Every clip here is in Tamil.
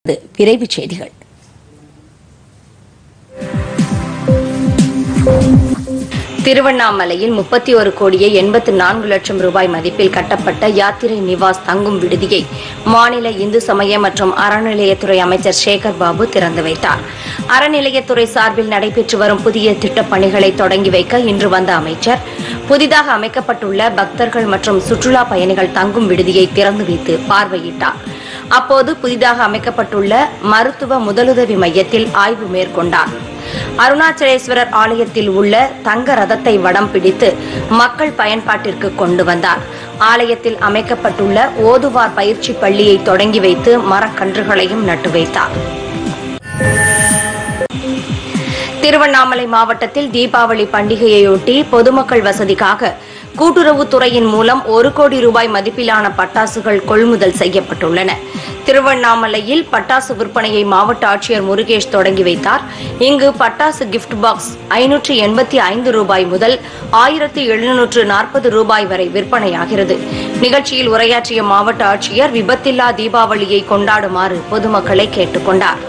விரைவுச் செய்திகள் திருவண்ணாமலையில் முப்பத்தி ஒரு கோடியே எண்பத்து நான்கு லட்சம் ரூபாய் மதிப்பில் கட்டப்பட்ட யாத்திரை நிவாஸ் தங்கும் விடுதியை மாநில இந்து சமய மற்றும் அறநிலையத்துறை அமைச்சர் சேகர் பாபு திறந்து வைத்தார் அறநிலையத்துறை சார்பில் நடைபெற்று வரும் புதிய திட்டப் பணிகளை தொடங்கி வைக்க இன்று வந்த அமைச்சர் புதிதாக அமைக்கப்பட்டுள்ள பக்தர்கள் மற்றும் சுற்றுலா பயணிகள் தங்கும் விடுதியை திறந்து வைத்து பார்வையிட்டார் அப்போது புதிதாக அமைக்கப்பட்டுள்ள மருத்துவ முதலுதவி மையத்தில் ஆய்வு மேற்கொண்டார் அருணாச்சலேஸ்வரர் ஆலயத்தில் உள்ள தங்க ரதத்தை வடம் பிடித்து மக்கள் பயன்பாட்டிற்கு கொண்டு வந்தார் ஆலயத்தில் அமைக்கப்பட்டுள்ள ஓதுவார் பயிற்சி பள்ளியை தொடங்கி வைத்து மரக்கன்றுகளையும் நட்டு வைத்தார் திருவண்ணாமலை மாவட்டத்தில் தீபாவளி பண்டிகையையொட்டி பொதுமக்கள் வசதிக்காக கூட்டுறவுத்துறையின் மூலம் ஒரு கோடி ரூபாய் மதிப்பிலான பட்டாசுகள் கொள்முதல் செய்யப்பட்டுள்ளன திருவண்ணாமலையில் பட்டாசு விற்பனையை மாவட்ட ஆட்சியர் முருகேஷ் தொடங்கி வைத்தார் இங்கு பட்டாசு கிஃப்ட் பாக்ஸ் ஐநூற்று எண்பத்தி ஐந்து ரூபாய் முதல் ஆயிரத்து எழுநூற்று நாற்பது ரூபாய் வரை விற்பனையாகிறது நிகழ்ச்சியில் உரையாற்றிய மாவட்ட ஆட்சியர் விபத்தில்லா தீபாவளியை கொண்டாடுமாறு பொதுமக்களை கேட்டுக் கொண்டார்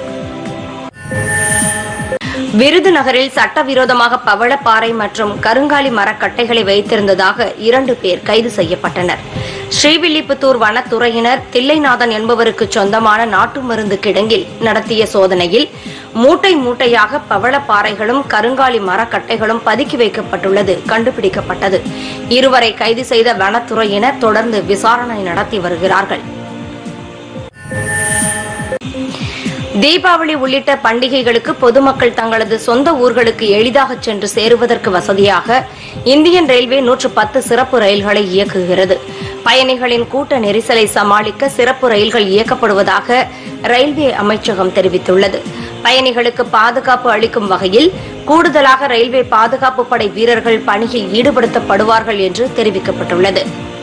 விருதுநகரில் சட்டவிரோதமாக பவளப்பாறை மற்றும் கருங்காலி மரக்கட்டைகளை வைத்திருந்ததாக இரண்டு பேர் கைது செய்யப்பட்டனர் ஸ்ரீவில்லிபுத்தூர் வனத்துறையினர் தில்லைநாதன் என்பவருக்கு சொந்தமான நாட்டு மருந்து கிடங்கில் நடத்திய சோதனையில் மூட்டை மூட்டையாக பவளப்பாறைகளும் கருங்காலி மரக்கட்டைகளும் பதுக்கி வைக்கப்பட்டுள்ளது கண்டுபிடிக்கப்பட்டது இருவரை கைது செய்த வனத்துறையினர் தொடர்ந்து விசாரணை நடத்தி வருகிறார்கள் தீபாவளி உள்ளிட்ட பண்டிகைகளுக்கு பொதுமக்கள் தங்களது சொந்த ஊர்களுக்கு எளிதாக சென்று சேருவதற்கு வசதியாக இந்தியன் ரயில்வே நூற்று பத்து சிறப்பு ரயில்களை இயக்குகிறது பயணிகளின் கூட்ட நெரிசலை சமாளிக்க சிறப்பு ரயில்கள் இயக்கப்படுவதாக ரயில்வே அமைச்சகம் தெரிவித்துள்ளது பயணிகளுக்கு பாதுகாப்பு அளிக்கும் வகையில் கூடுதலாக ரயில்வே பாதுகாப்பு படை வீரர்கள் பணியில் ஈடுபடுத்தப்படுவார்கள் என்று தெரிவிக்கப்பட்டுள்ளது